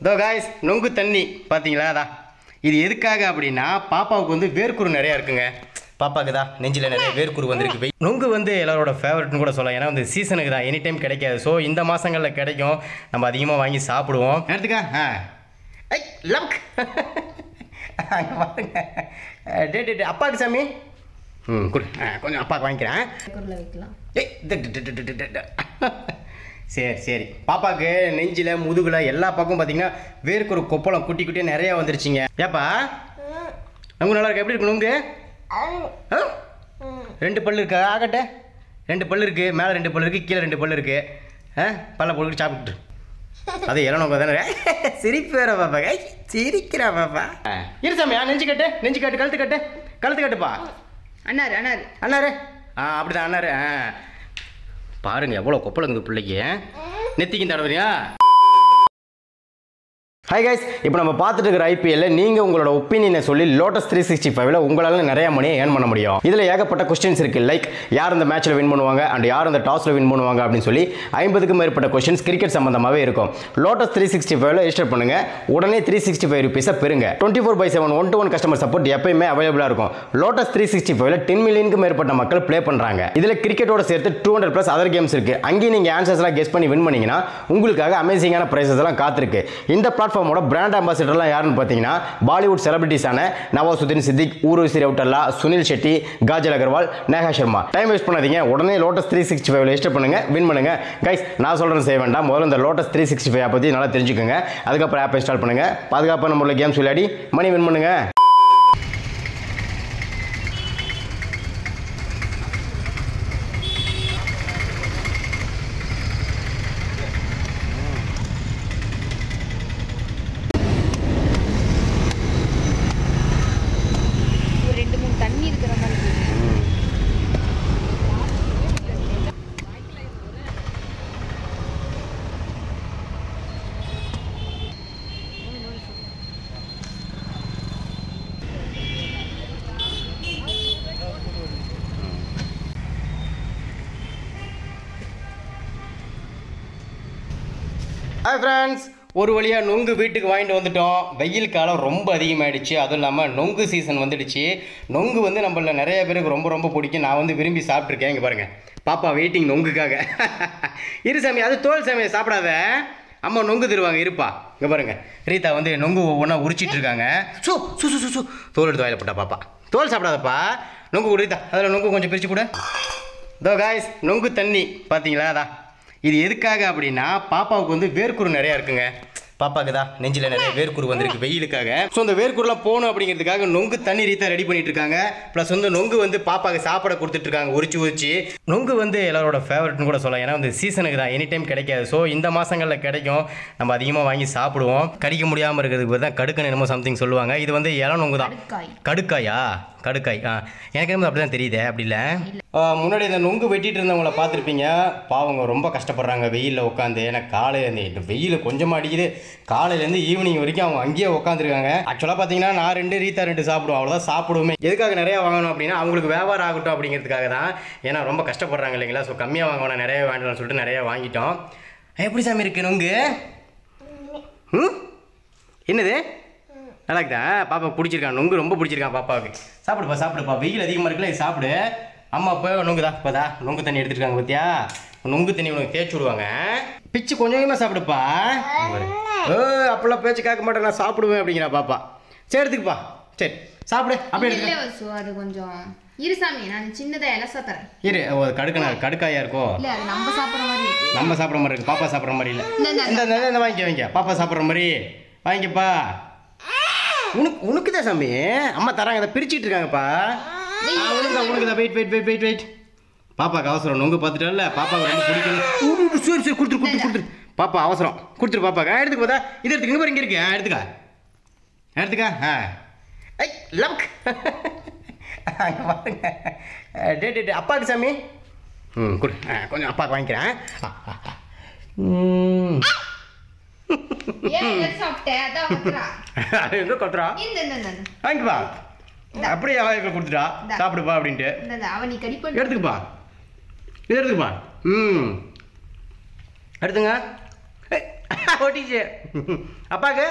இதோ காய்ஸ் நொங்கு தண்ணி பார்த்தீங்களா அதா இது எதுக்காக அப்படின்னா பாப்பாவுக்கு வந்து வேர்க்குரு நிறையா இருக்குங்க பாப்பாக்கு தான் நெஞ்சில் நிறைய வேர்க்குரு வந்திருக்கு வெய்- நொங்கு வந்து எல்லாரோட ஃபேவரட்னு கூட சொல்லலாம் ஏன்னா வந்து சீசனுக்கு தான் எனி டைம் கிடைக்காது ஸோ இந்த மாதங்களில் கிடைக்கும் நம்ம அதிகமாக வாங்கி சாப்பிடுவோம் எடுத்துக்க ஆ ஐ லவ் அங்கே பாருங்க டே டே டே அப்பாவுக்கு சாமி ம் கொடு ஆ கொஞ்சம் அப்பாவுக்கு வாங்கிக்கிறேன் குரலை வைக்கலாம் ஏய், ட, ட, ட, ட, ட, ட, ட. சரி சரி பாப்பாக்கு நெஞ்சில் முதுகில் எல்லா பக்கம் பார்த்தீங்கன்னா வேருக்கு ஒரு கொப்பளம் குட்டி குட்டியாக நிறையா வந்துருச்சுங்க ஏப்பா நொங்கு நல்லா இருக்கு எப்படி இருக்கு நொங்கு ஆ? ரெண்டு பல்லு இருக்கா ஆகட்ட ரெண்டு பல்லு இருக்கு மேலே ரெண்டு பல்லு இருக்கு கீழே ரெண்டு பல்லு இருக்கு ஆ பல்ல போட்டு சாப்பிட்டு அது இளம் நோக்கம் தானே சிரிப்பு வேற பாப்பா ஐ, சிரிக்கிறா பாப்பா ஆ, இரு சாமி ஆ, நெஞ்சு கட்டு நெஞ்சு கட்டு கழுத்து கட்டு கழுத்து கட்டுப்பா அண்ணாரு அண்ணாரு அண்ணாரு ஆ அப்படிதான் அண்ணாரு ஆ பாருங்க எவ்வளோ கொப்பளங்குது பிள்ளைக்கு நெத்திக்கும் தடவையா ஹாய் கைஸ் இப்போ நம்ம பார்த்துட்டு இருக்கிற ஐபிஎல்ல நீங்கள் உங்களோட ஒப்பீனியனை சொல்லி லோட்டஸ் த்ரீ சிக்ஸ்டி ஃபைவ்ல உங்களால் நிறைய மணியை ஏர்ன் பண்ண முடியும் இதில் ஏகப்பட்ட கொஸ்டின்ஸ் இருக்குது லைக் யார் இந்த மேட்ச்சில் வின் பண்ணுவாங்க அண்ட் யார் இந்த டாஸில் வின் பண்ணுவாங்க அப்படின்னு சொல்லி ஐம்பதுக்கும் மேற்பட்ட கொஸ்டின்ஸ் கிரிக்கெட் சம்மந்தமாகவே இருக்கும் லோட்டஸ் த்ரீ சிக்ஸ்டி ஃபைவ்ல ரெஜிஸ்டர் பண்ணுங்க உடனே த்ரீ சிக்ஸ்டி ஃபைவ் ருபீஸை பெறுங்க twenty four by seven one two one customer support எப்பயுமே அவைலபிளாக இருக்கும் லோட்டஸ் த்ரீ சிக்ஸ்டி ஃபைவ்ல டென் மில்லியனுக்கு மேற்பட்ட மக்கள் ப்ளே பண்ணுறாங்க இதில் கிரிக்கெட்டோட சேர்த்து two hundred plus other games இருக்கு அங்கேயும் நீங்கள் ஆன்சர்ஸ்லாம் கெஸ் பண்ணி வின் பண்ணீங்கன்னா உங்களுக்காக அமேசிங்கான ப்ரைஸஸ் எல்லாம் காத்திருக்கு இந்த பிளாட்ஃபார்மோட பிராண்ட் அம்பாசிடர்லாம் யாருன்னு பார்த்தீங்கன்னா பாலிவுட் செலிபிரிட்டிஸான நவாசுதீன் சித்திக் ஊர்வசி ரவுட்டல்லா சுனில் ஷெட்டி காஜல் அகர்வால் நேஹா சர்மா டைம் வேஸ்ட் பண்ணாதீங்க உடனே lotus three sixty five register பண்ணுங்க வின் பண்ணுங்க கைஸ் நான் சொல்கிறேன் செய்ய வேண்டாம் முதல்ல இந்த லோட்டஸ் த்ரீ சிக்ஸ்டி ஃபைவ் பற்றி நல்லா தெரிஞ்சுக்கோங்க அதுக்கப்புறம் ஆப் இன்ஸ்டால் பண்ணுங்க பாதுகாப்பான முறையில் கேம்ஸ் விளையாடி மணி வின் பண்ணுங்க ஒரு ரெண்டு மூணு தண்ணி இருக்கிற மாதிரி இருக்கு. ஹாய் ஃப்ரெண்ட்ஸ் ஒரு வழியாக நொங்கு வீட்டுக்கு வாங்கிட்டு வந்துட்டோம் வெயில் காலம் ரொம்ப அதிகமாகிடுச்சு அதுவும் இல்லாமல் நொங்கு சீசன் வந்துடுச்சு நொங்கு வந்து நம்மள நிறைய பேருக்கு ரொம்ப ரொம்ப பிடிக்கும் நான் வந்து விரும்பி சாப்பிட்ருக்கேன் இங்கே பாருங்கள் பாப்பா வெயிட்டிங் நொங்குக்காக இரு சாமி அது தோல் சாமி சாப்பிடாத அம்மா நொங்கு தருவாங்க இருப்பா இங்கே பாருங்க ரீதா வந்து நொங்கு ஒவ்வொன்றா உரிச்சிட்டு இருக்காங்க சு சு சு, சு சு தோல் எடுத்து வாயில போட்டா பாப்பா தோல் சாப்பிடாதப்பா நொங்கு கொடு ரீதா அதில் நொங்கு கொஞ்சம் பிரித்து கொடு இதோ காய்ஸ் நொங்கு தண்ணி பார்த்தீங்களா அதா இது எதுக்காக அப்படின்னா பாப்பாவுக்கு வந்து வேர்க்குரு நிறையா இருக்குங்க பாப்பாக்கு தான் நெஞ்சில் நிறைய வேர்க்குரு வந்திருக்கு வெயிலுக்காக ஸோ இந்த வேர்க்குருலாம் போகணும் அப்படிங்கிறதுக்காக நொங்கு தண்ணி ரீத்தா ரெடி பண்ணிட்டு இருக்காங்க ப்ளஸ் வந்து நொங்கு வந்து பாப்பாக்கு சாப்பிட கொடுத்துட்டு இருக்காங்க உரிச்சு உரிச்சு நொங்கு வந்து எல்லாரோட ஃபேவரட்னு கூட சொல்லலாம் ஏன்னா வந்து சீசனுக்கு தான் எனி டைம் கிடைக்காது ஸோ இந்த மாதங்களில் கிடைக்கும் நம்ம அதிகமாக வாங்கி சாப்பிடுவோம் கடிக்க முடியாமல் இருக்கிறதுக்கு பேர் தான் கடுக்கன்னு என்னமோ சம்திங் சொல்லுவாங்க இது வந்து இள நொங்கு தான் கடுக்காய். கடுக்காயா கடுக்காய் ஆ எனக்கு என்னமோ அப்படி தான் தெரியுதே அப்படி இல்லை ஆ, முன்னாடி இந்த நொங்கு வெட்டிட்டு இருந்தவங்கள பார்த்துருப்பீங்க பாவங்க ரொம்ப கஷ்டப்படுறாங்க வெயிலில் உட்காந்து ஏன்னா காலையிலேருந்து இந்த வெயில் கொஞ்சமாக அடிக்குது காலையிலேருந்து ஈவினிங் வரைக்கும் அவங்க அங்கேயே உட்காந்துருக்காங்க ஆக்சுவலாக பார்த்தீங்கன்னா நான் ரெண்டு ரீத்தா ரெண்டு சாப்பிடுவோம் அவ்வளோதான் சாப்பிடுவோமே எதுக்காக நிறையா வாங்கணும் அப்படின்னா அவங்களுக்கு வியாபாரம் ஆகட்டும் அப்படிங்கிறதுக்காக தான் ஏன்னா ரொம்ப கஷ்டப்படுறாங்க இல்லைங்களா ஸோ கம்மியாக வாங்கணும் நிறைய வேண்டாம்னு சொல்லிட்டு நிறைய வாங்கிட்டோம் எப்படி சாமி இருக்கு நொங்கு ம் என்னது நல்லா இருக்குதா பாப்பா பிடிச்சிருக்கான் நொங்கு ரொம்ப பிடிச்சிருக்கான் பாப்பாவுக்கு சாப்பிடுப்பா சாப்பிடுப்பா வெயில் அதிகமாக இருக்குல்ல இது சாப்பிடு அம்மா இப்போ நொங்குதா இப்போதா நொங்கு தண்ணி எடுத்துருக்காங்க பார்த்தியா நொங்கு தண்ணி உனக்கு தேய்ச்சி விடுவாங்க பிச்சு கொஞ்சம் கொஞ்சமாக சாப்பிடுப்பா ஓ அப்பெல்லாம் பேச்சு கேட்க மாட்டேன் நான் சாப்பிடுவேன் அப்படிங்கிறா பாப்பா சரி எடுத்துக்குப்பா சரி சாப்பிடு அப்படியே இல்ல எடுத்துக்க வசு அது கொஞ்சம் இரு சாமி நான் சின்னதா இலசா தரேன் இரு ஓ கடுக்கணா கடுக்காயா இருக்கோ இல்ல அது நம்ம சாப்பிடுற மாதிரி இருக்கு நம்ம சாப்பிட்ற மாதிரி இருக்கு பாப்பா சாப்பிட்ற மாதிரி இல்லை இந்த, இந்த, இந்த இந்த இந்த வாங்கிக்க வாங்கிக்க பாப்பா சாப்பிட்ற மாதிரி வாங்கிக்கப்பா உனக்கு உனக்கு தான் சாமி அம்மா தராங்க அதை பிரிச்சுட்டு இருக்காங்கப்பா ஆ, உனக்கு தான் உனக்கு தான் wait wait wait wait wait பாப்பாக்கு அவசரம் நொங்கு பார்த்துட்டல பாப்பாவுக்கு ரொம்ப பிடிக்கும் ஊ, ஊ, ஊ, சரி சரி கொடுத்துரு கொடுத்துரு கொடுத்துரு பாப்பா அவசரம் கொடுத்துரு பாப்பாக்கு ஆ, எடுத்துக்க பார்த்தா இது எடுத்துக்க இங்கே பாரு இங்கே இருக்கு ஆ எடுத்துக்கா எடுத்துக்கா ஆ ஐ லவ் அங்கே பாருங்க டே டே டே அப்பாவுக்கு சாமி ம் கொடு ஆ கொஞ்சம் அப்பாவுக்கு வாங்கிக்கிறேன் ஆ, ஆ, ஆ. ம் ஏன் இதை சாப்பிட்ட அதான் வந்துடுறா. அது எங்க கொத்துறா இந்த இந்த இந்த, இந்த. வாங்கிப்பா அப்படியே அவளுக்கு கொடுத்துட்டா இந்தா. சாப்பிடுப்பா அப்படின்ட்டு இந்த இந்த, அவ நீ கடி பண்ணு எடுத்துக்கப்பா இது எடுத்துக்கப்பா ம் எடுத்துங்க ஏய், ஓட்டிச்சு அப்பாக்கு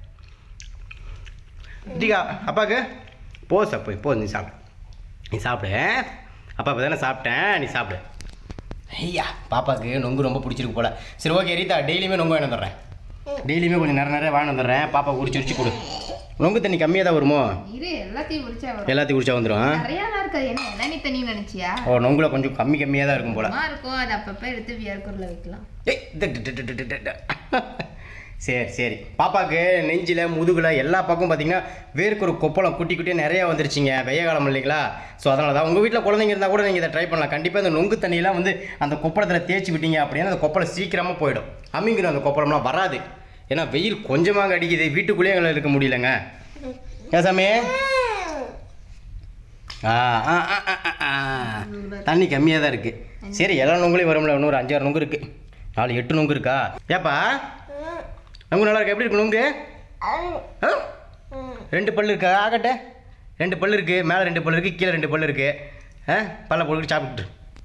தீகா அப்பாக்கு போ சப்பு போ நீ சாப்பிடு நீ சாப்பிடு அப்பா இப்போ தானே சாப்பிட்டேன் நீ சாப்பிடு ஐயா பாப்பாக்கு நொங்கு ரொம்ப பிடிச்சிருக்கு போல சரி ஓகே ரீதா டெய்லியுமே நொங்கு வாங்கி வந்துடுறேன் டெய்லியுமே கொஞ்சம் நிறைய நிறைய வாங்கி வந்துடுறேன் பாப்பா உரிச்சு உரிச்சு கொடு நொங்கு தண்ணி கம்மியாக தான் வருமோ இரு எல்லாத்தையும் குடிச்சா வரும் எல்லாத்தையும் குடிச்சா வந்துடும் நிறையாலாம் இருக்காது என்ன இளநீ தண்ணி நினைச்சியா ஓ நொங்குல கொஞ்சம் கம்மி கம்மியாக தான் இருக்கும் போல சும்மா இருக்கும் அது அப்பப்ப எடுத்து வியர்க்குள்ள வைக்கலாம் ஏய், ட- ட- ட- ட- ட- ட- ட. சரி சரி பாப்பாக்கு நெஞ்சில் முதுகுல எல்லா பக்கம் பார்த்தீங்கன்னா வேர்க்கு ஒரு கொப்பளம் குட்டி குட்டியாக நிறையா வந்துருச்சுங்க வெய்ய காலம் இல்லைங்களா ஸோ அதனால தான் உங்கள் வீட்டில் குழந்தைங்க இருந்தால் கூட நீங்கள் இதை ட்ரை பண்ணலாம் கண்டிப்பாக இந்த நொங்கு தண்ணியெல்லாம் வந்து அந்த கொப்பளத்தில் தேய்ச்சி விட்டீங்க அப்படின்னா அந்த கொப்பளம் சீக்கிரமாக போயிடும் அம்மிங்கிற அந்த கொப்பளம்லாம் வராது ஏன்னா வெயில் கொஞ்சமாக அடிக்குது வீட்டுக்குள்ளேயே எங்களை இருக்க முடியலங்க ஏன் சாமி ஆ ஆ ஆ, ஆ, ஆ, ஆ. தண்ணி கம்மியாக தான் இருக்குது சரி எல்லா நொங்குலையும் வரும்ல இன்னும் ஒரு அஞ்சாறு நொங்கு இருக்குது நாலு எட்டு நொங்கு இருக்கா ஏப்பா நொங்கு நல்லா இருக்கு எப்படி இருக்கு நொங்கு ஆ? ரெண்டு பல்லு இருக்கா ஆகட்ட ரெண்டு பல்லு இருக்குது மேலே ரெண்டு பல்லு இருக்குது கீழே ரெண்டு பல்லு இருக்குது ஆ பல்ல போட்டு சாப்பிட்டு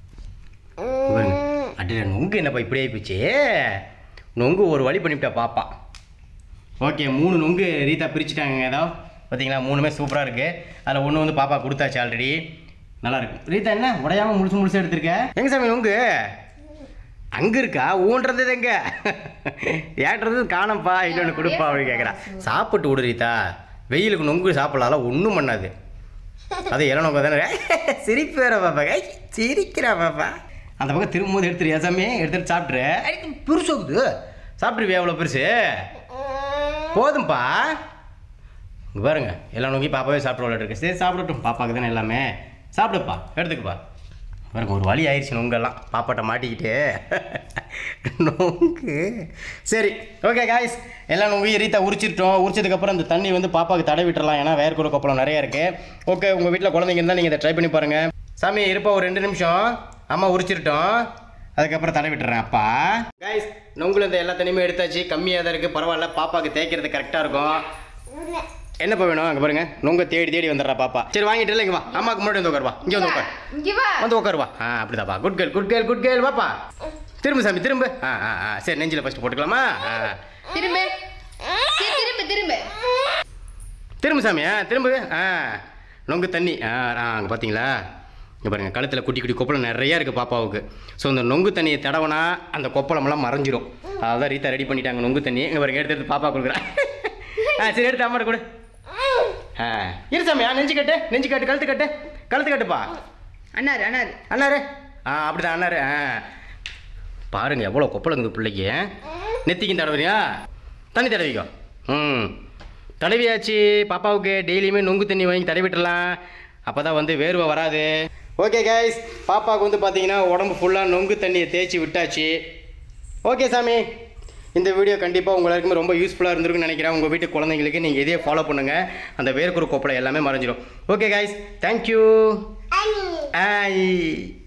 அடியில் நொங்கு என்னப்பா இப்படி ஆகிப்போச்சு நொங்கு ஒரு வழி பண்ணிவிட்டா பாப்பா ஓகே மூணு நொங்கு ரீதா பிரிச்சுட்டாங்க ஏதோ பார்த்தீங்களா மூணுமே சூப்பராக இருக்குது அதில் ஒன்று வந்து பாப்பா கொடுத்தாச்சு ஆல்ரெடி நல்லா இருக்கு ரீதா என்ன உடையாம முழுசு முழுசு எடுத்திருக்க எங்க சாமி நொங்கு அங்கே இருக்கா ஊன்றது எங்க ஏன்றது காணப்பா இன்னொன்று கொடுப்பா அப்படின்னு கேட்குறா சாப்பிட்டு விடு ரீதா வெயிலுக்கு நொங்கு சாப்பிடலாம் ஒன்றும் பண்ணாது அது இள நோக்கம் தானே சிரிப்பு வேற பாப்பா ஐ, சிரிக்கிறா பாப்பா அந்த பக்கம் திரும்பும்போது எடுத்துரு சாமி எடுத்துட்டு சாப்பிட்ரு ஐ, பெருசாகுது சாப்பிட்ருவியா எவ்வளோ பெருசு போதும்பா இங்க பாருங்க எல்லா நோக்கி பாப்பாவே சாப்பிட்டு இருக்கு சரி சாப்பிடட்டும் பாப்பாக்கு தானே எல்லாமே சாப்பிடுப்பா எடுத்துக்குப்பா பாருங்க ஒரு வழி ஆயிடுச்சு நொங்கெல்லாம் பாப்பாட்ட மாட்டிக்கிட்டு நொங்கு சரி ஓகே காய்ஸ் எல்லா நொங்கையும் ரீத்தா உரிச்சிட்டோம் உரிச்சதுக்கப்புறம் இந்த தண்ணி வந்து பாப்பாவுக்கு தடவி விட்டுறலாம் ஏன்னா வேர்க்குற கொப்பளம் நிறைய இருக்கு ஓகே உங்கள் வீட்டில் குழந்தைங்க இருந்தால் நீங்கள் இதை ட்ரை பண்ணி பாருங்க சாமி இருப்பா ஒரு ரெண்டு நிமிஷம் அம்மா உரிச்சிருட்டோம் அதுக்கப்புறம் தடவி விட்டுறேன் அப்பா காய்ஸ் நொங்குல இந்த எல்லா தண்ணியுமே எடுத்தாச்சு கம்மியாக தான் இருக்குது பரவாயில்ல பாப்பாவுக்கு தேய்க்கிறது கரெக்டாக இருக்கும் என்னப்பா வேணும் அங்கே பாருங்க நொங்க தேடி தேடி வந்துடுறா பாப்பா சரி வாங்கிட்டு இல்லை இங்கே வா அம்மாவுக்கு முன்னாடி வந்து உட்காருவா இங்கே வந்து உட்கார் இங்க வா வந்து உட்காருவா ஆ அப்படிதாப்பா good girl good girl good girl வாப்பா திரும்ப சாமி திரும்ப ஆ ஆ ஆ சரி நெஞ்சில் ஃபஸ்ட்டு போட்டுக்கலாமா ஆ திரும்ப சரி, திரும்ப திரும்ப திரும்ப சாமி ஆ திரும்ப ஆ நொங்கு தண்ணி ஆ ஆ அங்கே பார்த்தீங்களா இங்கே பாருங்கள் கழுத்தில் குட்டி குட்டி கொப்பளம் நிறையா இருக்குது பாப்பாவுக்கு ஸோ இந்த நொங்கு தண்ணியை தடவனா அந்த கொப்பளமெல்லாம் மறைஞ்சிரும் அதான் ரீத்தா ரெடி பண்ணிட்டாங்க நொங்கு தண்ணி இங்கே பாருங்க எடுத்து எடுத்து பாப்பா கொடுக்குறேன் ஆ சரி எடுத்து அம்மாட்ட கொடு ஆ இரு சாமி ஆ நெஞ்சு கட்டு நெஞ்சு கட்டு கழுத்து கட்டு கழுத்து கட்டுப்பா அண்ணாரு அண்ணாரு அண்ணாரு ஆ அப்படிதான் அண்ணாரு ஆ பாருங்க எவ்வளோ கொப்பளங்குது பிள்ளைக்கு நெத்திக்கும் தடவுறியா தண்ணி தடவிக்கோ ம் தடவியாச்சு பாப்பாவுக்கு டெய்லியுமே நொங்கு தண்ணி வாங்கி தடவிட்டுலாம் அப்போ தான் வந்து வேர்வை வராது ஓகே கைஸ் பாப்பாவுக்கு வந்து பார்த்தீங்கன்னா உடம்பு ஃபுல்லாக நொங்கு தண்ணியை தேய்ச்சி விட்டாச்சு ஓகே சாமி இந்த வீடியோ கண்டிப்பாக உங்க எல்லாருக்குமே ரொம்ப யூஸ்ஃபுல்லாக இருந்திருக்குன்னு நினைக்கிறேன் உங்கள் வீட்டு குழந்தைங்களுக்கு நீங்கள் இதே ஃபாலோ பண்ணுங்கள் அந்த வேர்க்குரு கொப்பளை எல்லாமே மறைஞ்சிடும் ஓகே கைஸ் தேங்க்யூ ஐ